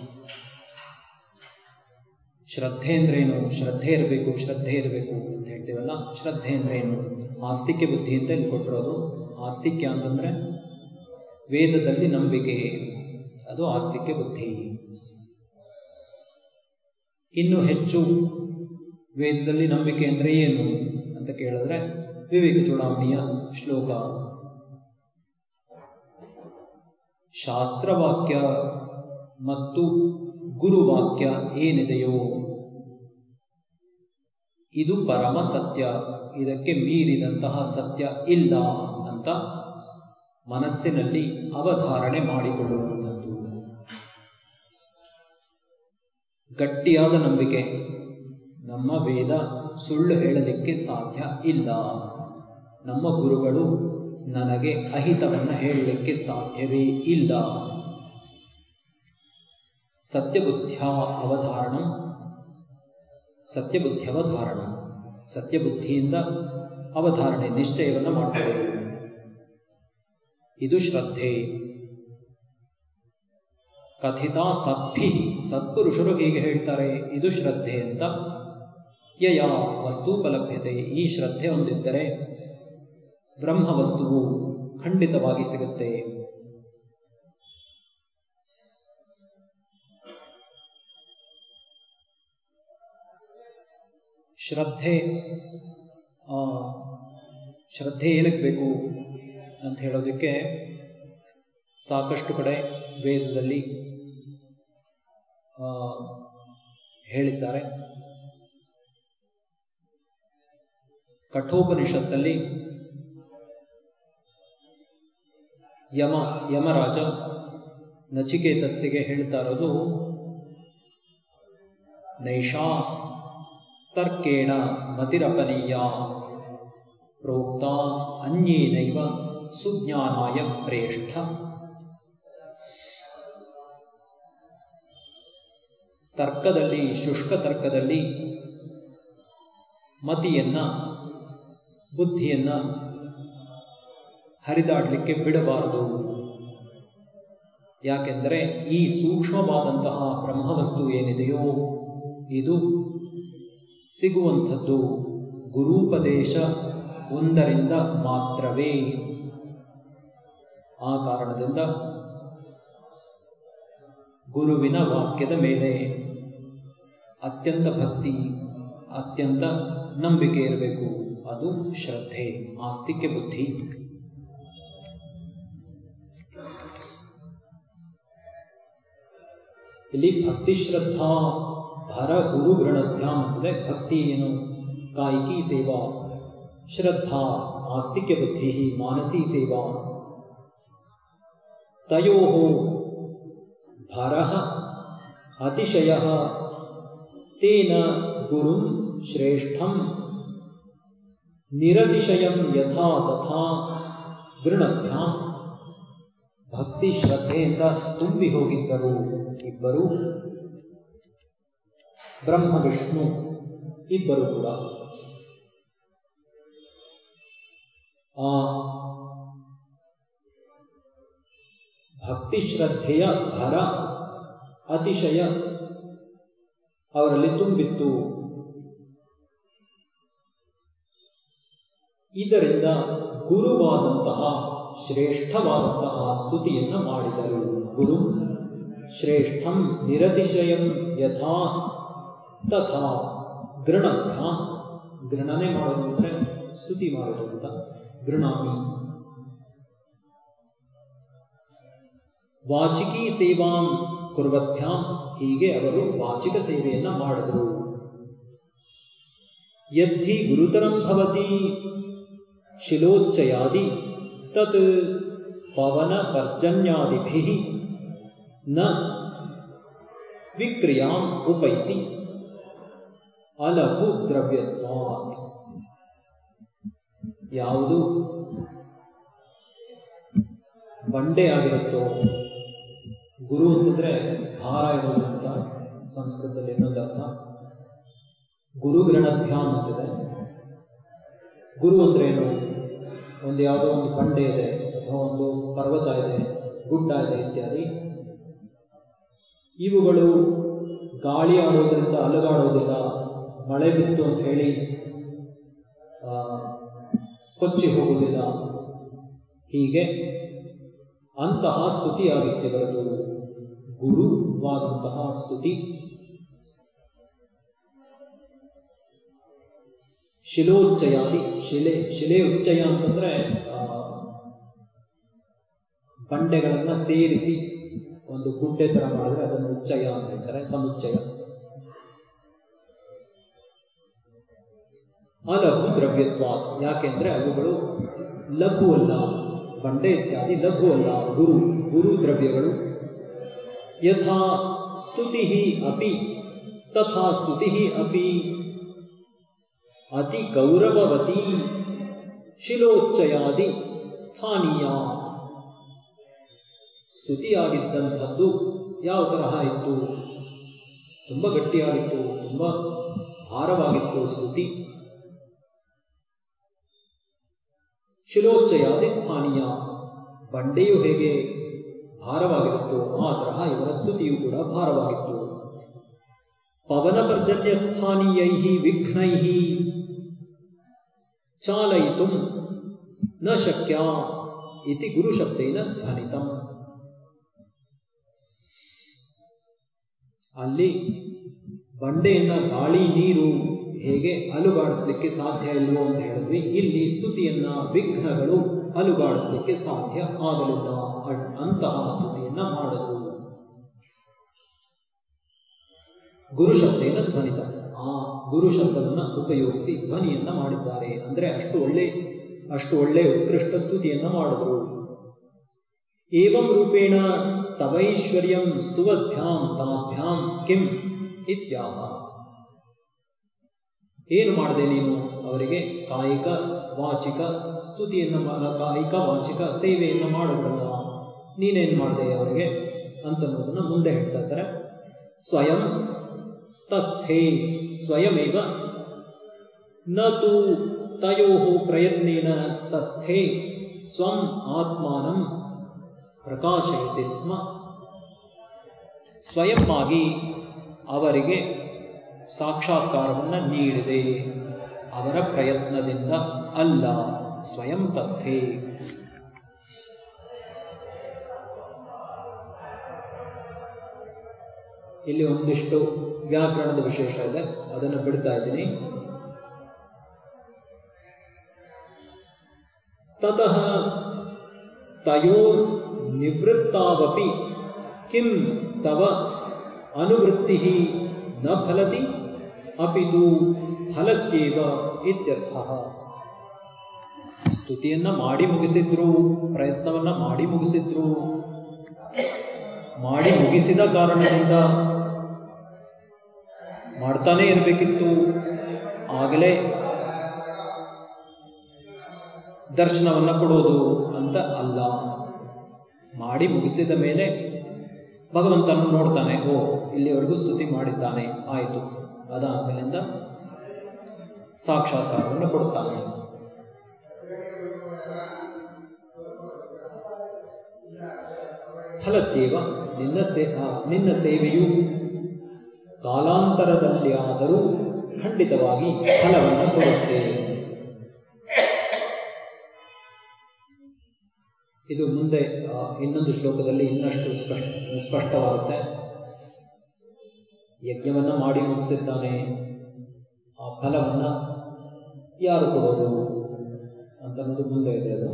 S1: ಶ್ರದ್ಧೆ ಅಂದ್ರೇನು ಶ್ರದ್ಧೆ ಇರಬೇಕು ಶ್ರದ್ಧೆ ಇರಬೇಕು ಅಂತ ಹೇಳ್ತೀವಲ್ಲ ಶ್ರದ್ಧೆ ಅಂದ್ರೇನು ಆಸ್ತಿಕ್ಯ ಬುದ್ಧಿ ಅಂತ ಇಲ್ಲಿ ಕೊಟ್ಟಿರೋದು ಆಸ್ತಿಕ್ಯ ಅಂತಂದ್ರೆ ವೇದದಲ್ಲಿ ನಂಬಿಕೆ ಅದು ಆಸ್ತಿಕ್ಯ ಬುದ್ಧಿ ಇನ್ನು ಹೆಚ್ಚು ವೇದದಲ್ಲಿ ನಂಬಿಕೆ ಅಂದ್ರೆ ಏನು ಅಂತ ಕೇಳಿದ್ರೆ ವಿವೇಕ ಚೂಡಾಮಣಿಯ ಶ್ಲೋಕ ಶಾಸ್ತ್ರವಾಕ್ಯ ಮತ್ತು ಗುರುವಾಕ್ಯ ಏನಿದೆಯೋ ಇದು ಪರಮ ಸತ್ಯ ಇದಕ್ಕೆ ಮೀರಿದಂತಹ ಸತ್ಯ ಇಲ್ಲ ಅಂತ ಮನಸ್ಸಿನಲ್ಲಿ ಅವಧಾರಣೆ ಮಾಡಿಕೊಳ್ಳುವಂಥದ್ದು ಗಟ್ಟಿಯಾದ ನಂಬಿಕೆ ನಮ್ಮ ವೇದ ಸುಳ್ಳು ಹೇಳಲಿಕ್ಕೆ ಸಾಧ್ಯ ಇಲ್ಲ ನಮ್ಮ ಗುರುಗಳು ನನಗೆ ಅಹಿತವನ್ನ ಹೇಳಲಿಕ್ಕೆ ಸಾಧ್ಯವೇ ಇಲ್ಲ ಸತ್ಯಬುದ್ಧ್ಯ ಅವಧಾರಣ ಸತ್ಯಬುದ್ಧ್ಯವಧಾರಣ ಸತ್ಯಬುದ್ಧಿಯಿಂದ ಅವಧಾರಣೆ ನಿಶ್ಚಯವನ್ನು ಮಾಡಿಕೊಳ್ಳುವುದು ಇದು ಶ್ರದ್ಧೆ ಕಥಿತ ಸದ್ಭಿ ಸತ್ಪುರುಷರು ಹೀಗೆ ಹೇಳ್ತಾರೆ ಇದು ಶ್ರದ್ಧೆ ಅಂತ ಯಯ ವಸ್ತೂಪಲಭ್ಯತೆ ಈ ಶ್ರದ್ಧೆ ಹೊಂದಿದ್ದರೆ ಬ್ರಹ್ಮ ವಸ್ತುವು ಖಂಡಿತವಾಗಿ ಸಿಗುತ್ತೆ ಶ್ರದ್ಧೆ ಶ್ರದ್ಧೆ ಏನಕ್ಕೆ ಬೇಕು ಅಂತ ಹೇಳೋದಕ್ಕೆ ಸಾಕಷ್ಟು ಕಡೆ ವೇದದಲ್ಲಿ ಹೇಳಿದ್ದಾರೆ ಕಠೋಪನಿಷತ್ತಲ್ಲಿ ಯಮ ಯಮರಾಜ ನಚಿಕೇತಸ್ಸಿಗೆ ಹೇಳ್ತಾ ಇರೋದು ನೈಷಾ ತರ್ಕೇಣ ಮತಿರಪನೀಯ ಪ್ರೋಕ್ತ ಅನ್ಯೇನೈವ ಸುಜ್ಞಾನಾಯ ಪ್ರೇಷ್ಠ ತರ್ಕದಲ್ಲಿ ಶುಷ್ಕ ತರ್ಕದಲ್ಲಿ ಮತಿಯನ್ನ ಬುದ್ಧಿಯನ್ನ ಹರಿದಾಡಲಿಕ್ಕೆ ಬಿಡಬಾರದು ಯಾಕೆಂದರೆ ಈ ಸೂಕ್ಷ್ಮವಾದಂತಹ ಬ್ರಹ್ಮವಸ್ತು ಏನಿದೆಯೋ ಇದು ಸಿಗುವಂಥದ್ದು ಗುರೂಪದೇಶ ಒಂದರಿಂದ ಮಾತ್ರವೇ ಆ ಕಾರಣದಿಂದ ಗುರುವಿನ ವಾಕ್ಯದ ಮೇಲೆ ಅತ್ಯಂತ ಭಕ್ತಿ ಅತ್ಯಂತ ನಂಬಿಕೆ ಇರಬೇಕು ಅದು ಶ್ರದ್ಧೆ ಆಸ್ತಿಕ್ಯ ಬುದ್ಧಿ ಇಲ್ಲಿ ಭಕ್ತಿ ಶ್ರದ್ಧಾ ಭರ ಗುರು ಗೃಣಭ್ಯಾಂ ಅಂತದೆ ಭಕ್ತಿ ಏನು ಕಾಯಿಕಿ ಸೇವಾ ಶ್ರದ್ಧಾ ಆಸ್ತಿಕ್ಯ ಬುದ್ಧಿ ಮಾನಸಿ ಸೇವಾ ತಯೋ ಭರ ಅತಿಶಯ ತೇನ ಗುರು ಶ್ರೇಷ್ಠಂ ನಿರತಿಶಯಂ ಯಥಾ ತಥಾ ಗೃಣಭ್ಯಾಂ ಭಕ್ತಿ ಶ್ರದ್ಧೆಯಿಂದ ತುಂಬಿ ಹೋಗಿದ್ದರು ಇಬ್ಬರು ಬ್ರಹ್ಮ ವಿಷ್ಣು ಇಬ್ಬರು ಕೂಡ ಆ ಭಕ್ತಿ ಶ್ರದ್ಧೆಯ ಭರ ಅತಿಶಯ ಅವರಲ್ಲಿ ತುಂಬಿತ್ತು ಇದರಿಂದ ಗುರುವಾದಂತಹ ಶ್ರೇಷ್ಠವಾದಂತಹ ಸ್ತುತಿಯನ್ನು ಮಾಡಿದರು ಗುರು ಶ್ರೇಷ್ಠಂ ನಿರತಿಶಯಂ ಯಥಾ ತಥಾ ಗೃಣಭ್ಯ ಗೃಣನೆ ಮಾಡೋದು ಅಂದ್ರೆ ಸ್ತುತಿ ಮಾಡೋದು ಅಂತ ಗೃಣಾಮಿ ವಾಚಿಕಿ ಸೇವಾಂ ಕುರ್ವತ್ಭ್ಯಾಂ ಹೀಗೆ ಅವರು ವಾಚಿಕ ಸೇವೆಯನ್ನ ಮಾಡಿದರು ಯದ್ಧಿ ಗುರುತರಂ ಭವತಿ ಶಿಲೋಚ್ಚಯಾದಿ ತತ್ ಪವನ ಪರ್ಜನ್ಯಾದಿಭಿ ನ ವಿಕ್ರಿಯಾಂ ಉಪೈತಿ ಅಲಘು ದ್ರವ್ಯತ್ವಾತ್ ಯಾವುದು ಬಂಡೆ ಆಗಿರುತ್ತೋ ಗುರು ಅಂತಂದ್ರೆ ಭಾರ ಇರೋದು ಅಂತ ಸಂಸ್ಕೃತದಲ್ಲಿ ಇನ್ನೊಂದು ಅರ್ಥ ಗುರುಗ್ರಣಭ್ಯಾಮ್ ಅಂತಿದೆ ಗುರು ಅಂದ್ರೆ ಏನು ಒಂದು ಯಾವುದೋ ಒಂದು ಬಂಡೆ ಇದೆ ಅಥವಾ ಒಂದು ಪರ್ವತ ಇದೆ ಗುಡ್ಡ ಇದೆ ಇತ್ಯಾದಿ ಇವುಗಳು ಗಾಳಿ ಆಡೋದ್ರಿಂದ ಅಲುಗಾಡೋದಿಲ್ಲ ಮಳೆ ಬಿತ್ತು ಅಂತ ಹೇಳಿ ಕೊಚ್ಚಿ ಹೋಗುವುದಿಲ್ಲ ಹೀಗೆ ಅಂತಹ ಸ್ತುತಿಯಾಗಿತ್ತು ಇವರದು ಗುರುವಾದಂತಹ ಸ್ತುತಿ ಶಿಲೋಚ್ಚಯಾದಿ ಶಿಲೆ ಶಿಲೆ ಉಚ್ಚಯ ಅಂತಂದ್ರೆ ಬಂಡೆಗಳನ್ನ ಸೇರಿಸಿ ಒಂದು ಗುಡ್ಡೆ ತರ ಮಾಡಿದ್ರೆ ಅದನ್ನು ಉಚ್ಚಯ ಅಂತ ಹೇಳ್ತಾರೆ ಸಮುಚ್ಚಯ ಅಲಘು ದ್ರವ್ಯತ್ವಾತ್ ಯಾಕೆಂದ್ರೆ ಅವುಗಳು ಲಘು ಅಲ್ಲ ಬಂಡೆ ಇತ್ಯಾದಿ ಲಘು ಅಲ್ಲ ಗುರು ಗುರು ದ್ರವ್ಯಗಳು ಯಥಾ ಸ್ತುತಿ ಅಪಿ ತಥಾ ಸ್ತುತಿ ಅಪಿ ಅತಿ ಗೌರವವತಿ ಶಿಲೋಚ್ಚಯಾದಿ ಸ್ಥಾನೀಯ ಸ್ತುತಿಯಾಗಿದ್ದಂಥದ್ದು ಯಾವ ತರಹ ಇತ್ತು ತುಂಬ ಗಟ್ಟಿಯಾಗಿತ್ತು ತುಂಬ ಭಾರವಾಗಿತ್ತು ಸ್ತುತಿ ಶಿಲೋಚ್ಚಯಾದಿ ಸ್ಥಾನೀಯ ಬಂಡೆಯು ಹೇಗೆ ಭಾರವಾಗಿರುತ್ತೋ ಆ ತರಹ ಇವರ ಸ್ತುತಿಯು ಕೂಡ ಭಾರವಾಗಿತ್ತು ಪವನಪರ್ಜನ್ಯ ಸ್ಥಾನೀಯೈ ವಿಘ್ನೈ ಚಾಲಯಿತು ನ ಶಕ್ಯ ಇತಿ ಗುರುಶಬ್ದೇನ ಧ್ವನಿತಂ ಅಲ್ಲಿ ಬಂಡೆಯನ್ನ ಗಾಳಿ ನೀರು ಹೇಗೆ ಅಲುಗಾಡಿಸ್ಲಿಕ್ಕೆ ಸಾಧ್ಯ ಇಲ್ವೋ ಅಂತ ಹೇಳಿದ್ವಿ ಇಲ್ಲಿ ಸ್ತುತಿಯನ್ನ ವಿಘ್ನಗಳು ಅಲುಗಾಡಿಸ್ಲಿಕ್ಕೆ ಸಾಧ್ಯ ಆಗಲಿಲ್ಲ ಅಂತಹ ಸ್ತುತಿಯನ್ನ ಮಾಡಿದ್ರು ಗುರು ಶಬ್ದೇನ ಧ್ವನಿತ ಆ ಗುರು ಶಬ್ದವನ್ನ ಉಪಯೋಗಿಸಿ ಧ್ವನಿಯನ್ನ ಮಾಡಿದ್ದಾರೆ ಅಂದ್ರೆ ಅಷ್ಟು ಒಳ್ಳೆ ಅಷ್ಟು ಒಳ್ಳೆ ಉತ್ಕೃಷ್ಟ ಸ್ತುತಿಯನ್ನ ಮಾಡಿದ್ರು ಏವಂ ರೂಪೇಣ ತವೈಶ್ವರ್ಯಂ ಸ್ತುವದ್ಭ್ಯಾಂ ತಾಭ್ಯಾಂ ಕಿಂ ಇತ್ಯಾಹ ಏನು ಮಾಡಿದೆ ನೀನು ಅವರಿಗೆ ಕಾಯಿಕ ವಾಚಿಕ ಸ್ತುತಿಯನ್ನ ಕಾಯಿಕ ವಾಚಿಕ ಸೇವೆಯನ್ನ ಮಾಡಿದ್ರಲ್ಲ ನೀನೇನ್ ಮಾಡಿದೆ ಅವರಿಗೆ ಅಂತನ್ನೋದನ್ನ ಮುಂದೆ ಹೇಳ್ತಾ ಇದ್ದಾರೆ ಸ್ವಯಂ ತಸ್ಥೇ ಸ್ವಯಮೇವ ನ ತು ತಯೋ ಪ್ರಯತ್ನೇನ ತಸ್ಥೇ ಸ್ವಂ ಆತ್ಮಾನಂ ಪ್ರಕಾಶಯತಿ ಸ್ಮ ಸ್ವಯಂ ಆಗಿ ಅವರಿಗೆ ಸಾಕ್ಷಾತ್ಕಾರವನ್ನು ನೀಡಿದೆ ಅವರ ಪ್ರಯತ್ನದಿಂದ ಅಲ್ಲ ಸ್ವಯಂ ತಸ್ಥೆ ಇಲ್ಲಿ ಒಂದಿಷ್ಟು ವ್ಯಾಕರಣದ ವಿಶೇಷ ಇದೆ ಅದನ್ನು ಬಿಡ್ತಾ ಇದ್ದೀನಿ ತತಃ ತಯೋರ್ ನಿವೃತ್ತಾವಪಿ ಕಿಂ ತವ ಅನುವೃತ್ತಿ ನ ಫಲತಿ ಅಪಿತು ಫಲತ್ಯೇವ ಇತ್ಯರ್ಥ ಸ್ತುತಿಯನ್ನ ಮಾಡಿ ಮುಗಿಸಿದ್ರು ಪ್ರಯತ್ನವನ್ನ ಮಾಡಿ ಮುಗಿಸಿದ್ರು ಮಾಡಿ ಮುಗಿಸಿದ ಕಾರಣದಿಂದ ಮಾಡ್ತಾನೆ ಇರಬೇಕಿತ್ತು ಆಗಲೇ ದರ್ಶನವನ್ನ ಕೊಡೋದು ಅಂತ ಅಲ್ಲ ಮಾಡಿ ಮುಗಿಸಿದ ಮೇಲೆ ಭಗವಂತನ ನೋಡ್ತಾನೆ ಓ ಇಲ್ಲಿವರೆಗೂ ಸ್ತುತಿ ಮಾಡಿದ್ದಾನೆ ಆಯಿತು ಅದಾದ್ಮೇಲಿಂದ ಸಾಕ್ಷಾತ್ಕಾರವನ್ನು ಕೊಡ್ತಾನೆ ಫಲತ್ತೇವ ನಿನ್ನ ಸೇ ನಿನ್ನ ಸೇವೆಯು ಕಾಲಾಂತರದಲ್ಲಿ ಆದರೂ ಖಂಡಿತವಾಗಿ ಫಲವನ್ನು ಕೊಡುತ್ತೆ ಇದು ಮುಂದೆ ಇನ್ನೊಂದು ಶ್ಲೋಕದಲ್ಲಿ ಇನ್ನಷ್ಟು ಸ್ಪಷ್ಟ ಸ್ಪಷ್ಟವಾಗುತ್ತೆ ಯಜ್ಞವನ್ನ ಮಾಡಿ ಮುಗಿಸಿದ್ದಾನೆ ಆ ಫಲವನ್ನ ಯಾರು ಕೊಡೋದು ಅಂತ ಅನ್ನೋದು ಮುಂದೆ ಇದೆ ಅದು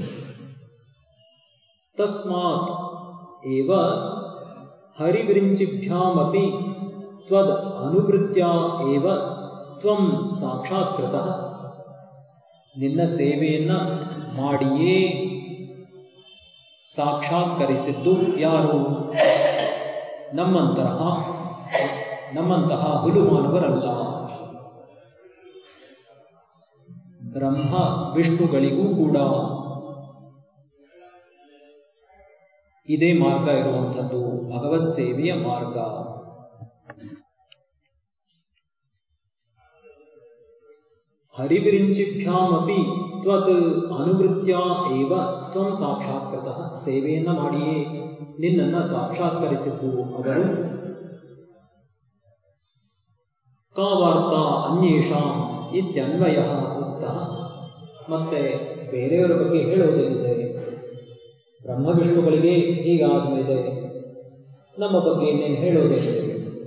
S1: ತಸ್ಮಾತ್ ಏವ ಹರಿವಿರಿಂಚಿಭ್ಯಾಮಪಿ ತ್ವದ್ ಅನುವೃತ್ಯ ಏವ ತ್ವಂ ಸಾಕ್ಷಾತ್ಕೃತ ನಿನ್ನ ಸೇವೆಯನ್ನ ಮಾಡಿಯೇ ಸಾಕ್ಷಾತ್ಕರಿಸಿದ್ದು ಯಾರು ನಮ್ಮಂತಹ ನಮ್ಮಂತಹ ಹುಲುಮಾನವರಲ್ಲ ಬ್ರಹ್ಮ ವಿಷ್ಣುಗಳಿಗೂ ಕೂಡ ಇದೇ ಮಾರ್ಗ ಇರುವಂಥದ್ದು ಭಗವತ್ ಸೇವೆಯ ಮಾರ್ಗ ಹರಿವಿರಿಂಚಿಭ್ಯಾಮಪಿ ತ್ವತ್ ಅನುವೃತ್ಯ ಏವ ತ್ವಂ ಸಾಕ್ಷಾತ್ಕೃತ ಸೇವೆಯನ್ನ ಮಾಡಿಯೇ ನಿನ್ನನ್ನ ಸಾಕ್ಷಾತ್ಕರಿಸಿದ್ದು ಅವರು ಕಾವಾರ್ಥ ಅನ್ಯೇಷಾಂ ಇತ್ಯನ್ವಯ ಉಕ್ತ ಮತ್ತೆ ಬೇರೆಯವರ ಬಗ್ಗೆ ಹೇಳೋದೇನಿದೆ ಬ್ರಹ್ಮ ವಿಷ್ಣುಗಳಿಗೆ ಹೀಗಾದ ಮೇಲೆ ನಮ್ಮ ಬಗ್ಗೆ ಇನ್ನೇನು ಹೇಳೋದೇನಿದೆ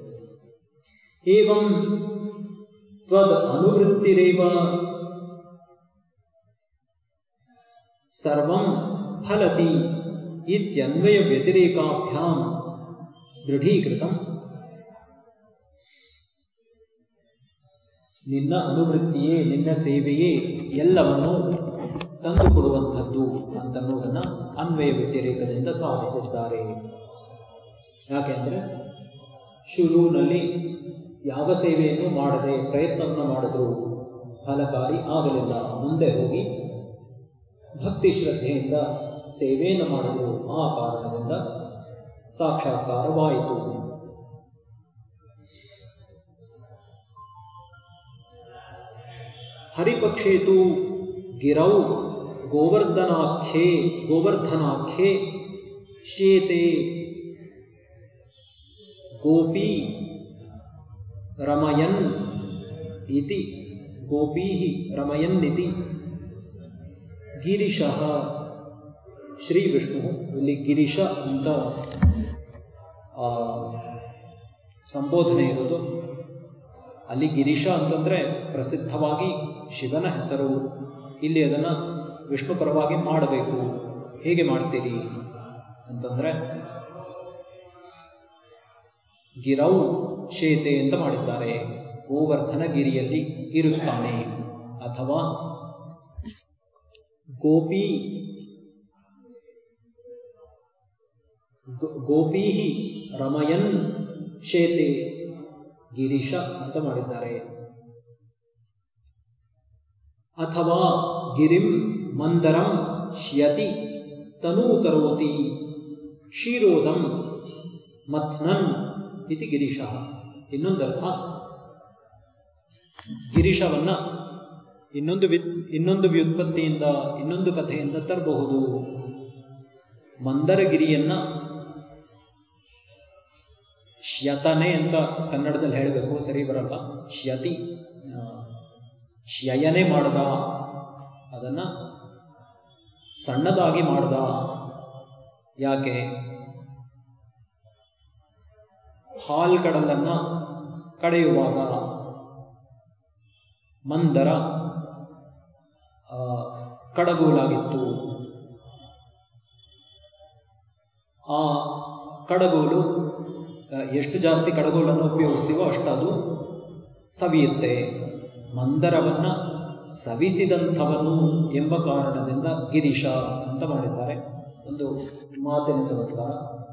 S1: ಏವಂ ತ್ವದ್ ಅನುವೃತ್ತಿರೇವ ಸರ್ವಂ ಫಲತಿ ಇತ್ಯನ್ವಯ ವ್ಯತಿರೇಕಾಭ್ಯಾಂ ದೃಢೀಕೃತಂ ನಿನ್ನ ಅನುವೃತ್ತಿಯೇ ನಿನ್ನ ಸೇವೆಯೇ ಎಲ್ಲವನ್ನೂ ತಂದುಕೊಡುವಂಥದ್ದು ಅಂತನ್ನುವುದನ್ನ ಅನ್ವಯ ವ್ಯತಿರೇಕದಿಂದ ಸಾಧಿಸಿದ್ದಾರೆ ಯಾಕೆಂದ್ರೆ ಶುರುವಿನಲ್ಲಿ ಯಾವ ಸೇವೆಯನ್ನು ಮಾಡದೆ ಪ್ರಯತ್ನವನ್ನು ಮಾಡಿದ್ರು ಫಲಕಾರಿ ಆಗಲಿಲ್ಲ ಮುಂದೆ ಹೋಗಿ ಭಕ್ತಿ ಶ್ರದ್ಧೆಯಿಂದ ಸೇವೆಯನ್ನು ಮಾಡಿದ್ರು ಆ ಕಾರಣದಿಂದ ಸಾಕ್ಷಾತ್ಕಾರವಾಯಿತು ಹರಿಪಕ್ಷೇತು ಗಿರೌ ಗೋವರ್ಧನಾಖ್ಯೆ ಗೋವರ್ಧನಾಖ್ಯೆ ಶ್ಯೇತೆ ಗೋಪಿ ರಮಯನ್ ಇತಿ ಗೋಪೀ ರಮಯನ್ನಿತಿ ಗಿರಿಶಃ ಶ್ರೀ ವಿಷ್ಣು ಇಲ್ಲಿ ಗಿರೀಶ ಅಂತ ಆ, ಸಂಬೋಧನೆ ಇರೋದು ಅಲ್ಲಿ ಗಿರೀಶ ಅಂತಂದ್ರೆ ಪ್ರಸಿದ್ಧವಾಗಿ ಶಿವನ ಹೆಸರು ಇಲ್ಲಿ ಅದನ್ನ ವಿಷ್ಣು ಪರವಾಗಿ ಮಾಡಬೇಕು ಹೇಗೆ ಮಾಡ್ತೀರಿ ಅಂತಂದ್ರೆ ಗಿರೌ ಶೇತೆ ಅಂತ ಮಾಡಿದ್ದಾರೆ ಗೋವರ್ಧನ ಗಿರಿಯಲ್ಲಿ ಇರುತ್ತಾನೆ ಅಥವಾ ಗೋಪಿ ಗೋ- ಗೋಪೀಹಿ ರಮಯನ್ ಶೇತೆ ಗಿರೀಶ ಅಂತ ಮಾಡಿದ್ದಾರೆ ಅಥವಾ ಗಿರಿಂ ಮಂದರಂ ಶ್ಯತಿ ತನೂ ಕರೋತಿ ಕ್ಷೀರೋದಂ ಮಥ್ನನ್ ಇತಿ ಗಿರೀಶ ಇನ್ನೊಂದರ್ಥ ಗಿರೀಶವನ್ನ ಇನ್ನೊಂದು ವಿ ಇನ್ನೊಂದು ವ್ಯುತ್ಪತ್ತಿಯಿಂದ ಇನ್ನೊಂದು ಕಥೆಯಿಂದ ತರಬಹುದು ಮಂದರಗಿರಿಯನ್ನ ಶ್ಯತನೆ ಅಂತ ಕನ್ನಡದಲ್ಲಿ ಹೇಳಬೇಕು ಸರಿ ಬರಲ್ಲ ಶ್ಯತಿ ಆ, ಶ್ಯಯನೆ ಮಾಡ್ದ ಅದನ್ನ ಸಣ್ಣದಾಗಿ ಮಾಡ್ದ ಯಾಕೆ ಹಾಲ್ ಕಡಲನ್ನ ಕಡೆಯುವಾಗ ಮಂದರ ಆ, ಕಡಗೋಲಾಗಿತ್ತು ಆ ಕಡಗೋಲು ಆ, ಎಷ್ಟು ಜಾಸ್ತಿ ಕಡಗೋಲನ್ನು ಉಪಯೋಗಿಸ್ತೀವೋ ಅಷ್ಟದು ಸವಿಯುತ್ತೆ ಮಂದರವನ್ನ ಸವಿಸಿದಂಥವನು ಎಂಬ ಕಾರಣದಿಂದ ಗಿರೀಶ ಅಂತ ಮಾಡಿದ್ದಾರೆ ಒಂದು ಮಾತಿನ ಚಮತ್ಕಾರ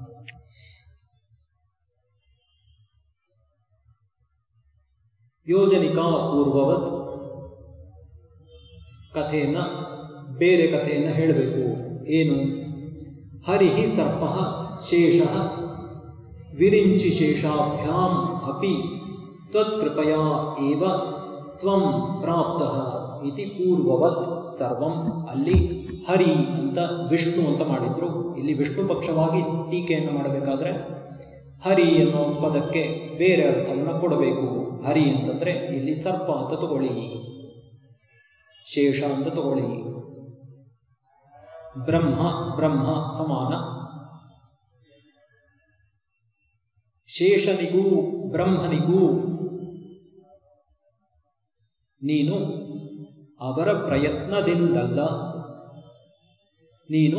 S1: ಯೋಜನಿಕಾ ಪೂರ್ವವತ್ ಕಥೆಯನ್ನ ಬೇರೆ ಕಥೆಯನ್ನ ಹೇಳಬೇಕು ಏನು ಹರಿಹಿ ಸರ್ಪ ಶೇಷ ವಿರಿಂಚಿ ಶೇಷಾಭ್ಯಾಂ ಅಪಿ ತ್ವತ್ಕೃಪಯಾ ಏವ ತ್ವಂ ಪ್ರಾಪ್ತಃ ಇತಿ ಪೂರ್ವವತ್ ಸರ್ವಂ ಅಲ್ಲಿ ಹರಿ ಅಂತ ವಿಷ್ಣು ಅಂತ ಮಾಡಿದ್ರು ಇಲ್ಲಿ ವಿಷ್ಣು ಪಕ್ಷವಾಗಿ ಟೀಕೆಯನ್ನು ಮಾಡಬೇಕಾದ್ರೆ ಹರಿ ಅನ್ನೋ ಪದಕ್ಕೆ ಬೇರೆ ಅರ್ಥವನ್ನ ಕೊಡಬೇಕು ಹರಿ ಅಂತಂದ್ರೆ ಇಲ್ಲಿ ಸರ್ಪ ಅಂತ ತಗೊಳ್ಳಿ ಶೇಷ ಅಂತ ತಗೊಳ್ಳಿ ಬ್ರಹ್ಮ ಬ್ರಹ್ಮ ಸಮಾನ ಶೇಷನಿಗೂ ಬ್ರಹ್ಮನಿಗೂ ನೀನು ಅವರ ಪ್ರಯತ್ನದಿಂದಲ್ಲ ನೀನು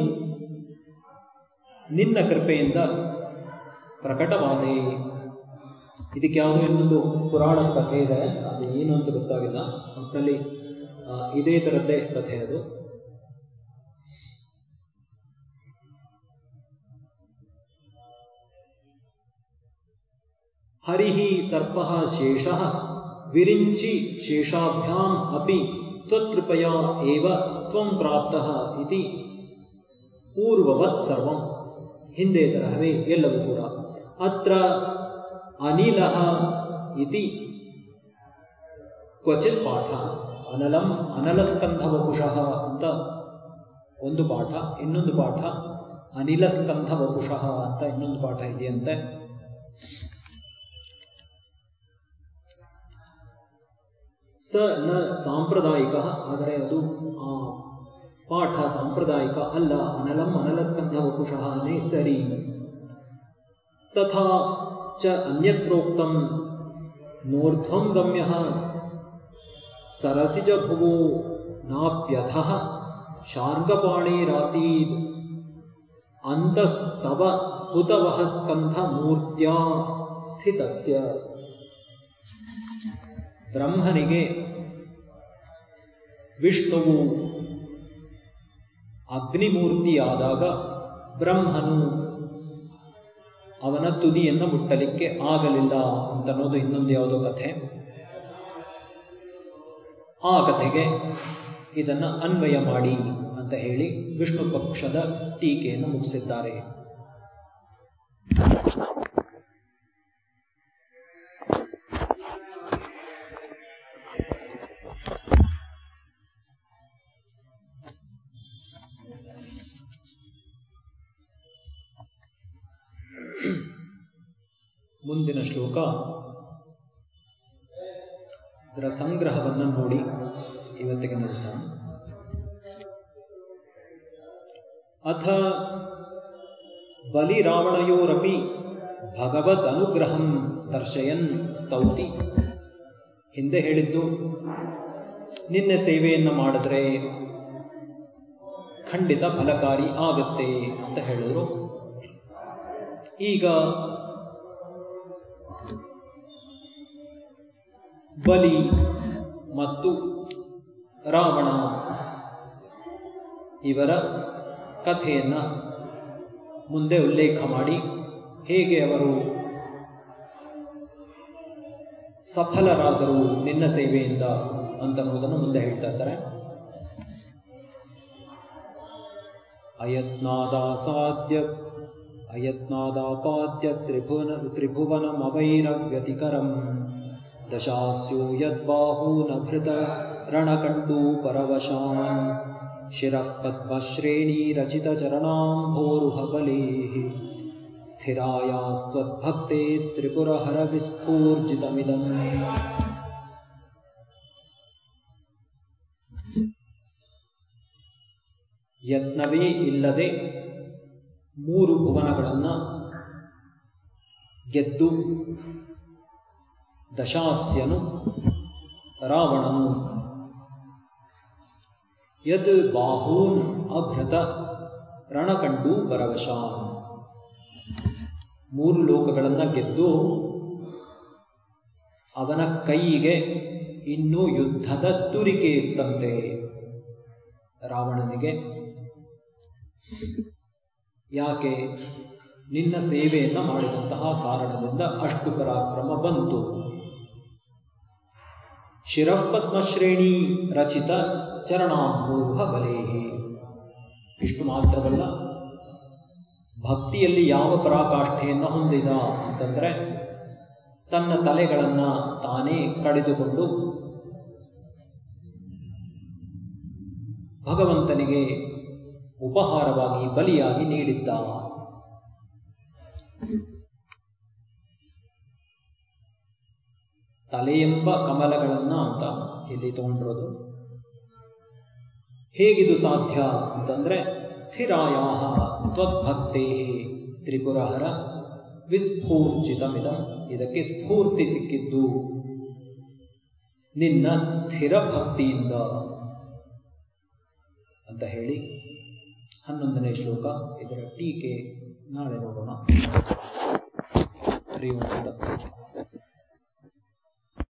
S1: ನಿನ್ನ ಕೃಪೆಯಿಂದ ಪ್ರಕಟವಾದೆ ಇದಕ್ಕೆ ಯಾವುದೋ ಇನ್ನೊಂದು ಪುರಾಣದ ಕಥೆ ಇದೆ ಅದು ಏನು ಅಂತ ಗೊತ್ತಾಗಿಲ್ಲ ಒಟ್ಟಿನಲ್ಲಿ ಆ, ಇದೇ ಥರದ್ದೇ ಕಥೆ ಅದು ಹರಿಹಿ ಸರ್ಪ ಶೇಷ ವಿರಿಂಚಿ ಶೇಷಾಭ್ಯಾಂ ಅಪಿ ತ್ವತ್ಕೃಪಯಾ ಏವ ತ್ವಂ ಪ್ರಾಪ್ತಃ ಇತಿ ಪೂರ್ವವತ್ ಸರ್ವಂ ಹಿಂದೆ ತರಹವೇ ಎಲ್ಲವೂ ಕೂಡ ಅತ್ರ ಅನಿಲ ಇತಿ ಕ್ವಚಿತ್ ಪಾಠ ಅನಲಂ ಅನಲಸ್ಕಂಧವಪುಷಃ ಅಂತ ಒಂದು ಪಾಠ ಇನ್ನೊಂದು ಪಾಠ ಅನಿಲಸ್ಕಂಧವಪುಷಃ ಅಂತ ಇನ್ನೊಂದು ಪಾಠ ಇದೆಯಂತೆ ಸ ನ ಸಾಂಪ್ರದಾಯಿಕ ಆದರೆ ಅದು ಆ ಪಾಠ ಸಾಂಪ್ರದಾಯಿಕ ಅಲ್ಲ ಅನಲಂ ಅನಲಸ್ಕಂಧ ವಪುಷಃ ನೇ ಸರಿ ತಥಾ ಚ ಅನ್ಯತ್ರೋಕ್ತಂ ನೋರ್ಧ್ವಂ ಗಮ್ಯ ಸರಸಿಜ ಭುವೋ ನಾಪ್ಯಥಃ ಶಾರ್ಗಪಾಣಿರಾಸೀದ್ ಅಂತಸ್ತವ ಹುತವಃ ಸ್ಕಂಧ ಮೂರ್ತ್ಯಾ ಸ್ಥಿತಸ್ಯ ಬ್ರಹ್ಮನಿಗೆ ವಿಷ್ಣುವು ಅಗ್ನಿಮೂರ್ತಿಯಾದಾಗ ಬ್ರಹ್ಮನು ಅವನ ತುದಿಯನ್ನು ಮುಟ್ಟಲಿಕ್ಕೆ ಆಗಲಿಲ್ಲ ಅಂತ ಅನ್ನೋದು ಇನ್ನೊಂದು ಯಾವುದೋ ಕಥೆ ಆ ಕಥೆಗೆ ಇದನ್ನ ಅನ್ವಯ ಮಾಡಿ ಅಂತ ಹೇಳಿ ವಿಷ್ಣು ಪಕ್ಷದ ಟೀಕೆಯನ್ನು ಮುಗಿಸಿದ್ದಾರೆ ಮುಂದಿನ ಶ್ಲೋಕ ಇದರ ಸಂಗ್ರಹವನ್ನು ನೋಡಿ ಇವತ್ತಿಗೆ ನಿಲ್ಲಿಸೋಣ ಅಥ ಬಲಿರಾವಣಯೋರಪಿ ಭಗವದ್ ಅನುಗ್ರಹಂ ದರ್ಶಯನ್ ಸ್ತೌತಿ ಹಿಂದೆ ಹೇಳಿದ್ದು ನಿನ್ನ ಸೇವೆಯನ್ನು ಮಾಡಿದ್ರೆ ಖಂಡಿತ ಫಲಕಾರಿ ಆಗತ್ತೆ ಅಂತ ಹೇಳಿದ್ರು ಈಗ ಬಲಿ ಮತ್ತು ರಾವಣ ಇವರ ಕಥೆಯನ್ನ ಮುಂದೆ ಉಲ್ಲೇಖ ಮಾಡಿ ಹೇಗೆ ಅವರು ಸಫಲರಾದರು ನಿನ್ನ ಸೇವೆಯಿಂದ ಅಂತನ್ನುವುದನ್ನು ಮುಂದೆ ಹೇಳ್ತಾ ಇದ್ದಾರೆ ಅಯತ್ನಾದಾಸಾದ್ಯ ಅಯತ್ನಾದಾಪಾದ್ಯ ತ್ರಿಭುವನ ತ್ರಿಭುವನಮವೈರವ್ಯತಿಕರಂ ದಶಾಸ್ಯೋ ಯದ್ಬಾಹೂನಭೃತ ರಣಕಂಡೂ ಪರವಶಾನ್ ಶಿರಃ ಪದ್ಮಶ್ರೇಣೀರಚಿತಚರಣಾಂಭೋರುಹಬಲೇಃ ಸ್ಥಿರಾಯಾಸ್ತ್ವದ್ಭಕ್ತೇಸ್ತ್ರಿಪುರಹರವಿಸ್ಫೂರ್ಜಿತಮಿದಂ ಯತ್ನವೇ ಇಲ್ಲದೆ ಮೂರು ಭುವನಗಳನ್ನು ಗೆದ್ದು ದಶಾಸ್ಯನು ರಾವಣನು ಯದ್ ಬಾಹೂನ್ ಅಭೃತ ರಣಕಂಡು ಪರವಶಾನ್ ಮೂರು ಲೋಕಗಳನ್ನು ಗೆದ್ದು ಅವನ ಕೈಗೆ ಇನ್ನೂ ಯುದ್ಧದ ತುರಿಕೆ ಇತ್ತಂತೆ ರಾವಣನಿಗೆ ಯಾಕೆ ನಿನ್ನ ಸೇವೆಯನ್ನ ಮಾಡಿದಂತಹ ಕಾರಣದಿಂದ ಅಷ್ಟು ಪರಾಕ್ರಮ ಬಂತು ಶಿರಃ ಪದ್ಮಶ್ರೇಣಿ ರಚಿತ ಚರಣಾಂಭೋಹ ಬಲೇಹಿ ಇಷ್ಟು ಮಾತ್ರವಲ್ಲ ಭಕ್ತಿಯಲ್ಲಿ ಯಾವ ಪರಾಕಾಷ್ಠೆಯನ್ನು ಹೊಂದಿದ ಅಂತಂದ್ರೆ ತನ್ನ ತಲೆಗಳನ್ನ ತಾನೇ ಕಡಿದುಕೊಂಡು ಭಗವಂತನಿಗೆ ಉಪಹಾರವಾಗಿ ಬಲಿಯಾಗಿ ನೀಡಿದ್ದ ತಲೆಯೆಂಬ ಕಮಲಗಳನ್ನ ಅಂತ ಇಲ್ಲಿ ತಗೊಂಡಿರೋದು ಹೇಗಿದು ಸಾಧ್ಯ ಅಂತಂದ್ರೆ ಸ್ಥಿರಾಯ ತ್ವದ್ಭಕ್ತೇ ತ್ರಿಪುರಹರ ವಿಸ್ಫೂರ್ಜಿತಮಿದಂ ಇದಕ್ಕೆ ಸ್ಫೂರ್ತಿ ಸಿಕ್ಕಿದ್ದು ನಿನ್ನ ಸ್ಥಿರ ಭಕ್ತಿಯಿಂದ ಅಂತ ಹೇಳಿ ಹನ್ನೊಂದನೇ ಶ್ಲೋಕ ಇದರ ಟೀಕೆ ನಾಳೆ ನೋಡೋಣ ಹರಿ ಓಂ ತತ್ಸತ್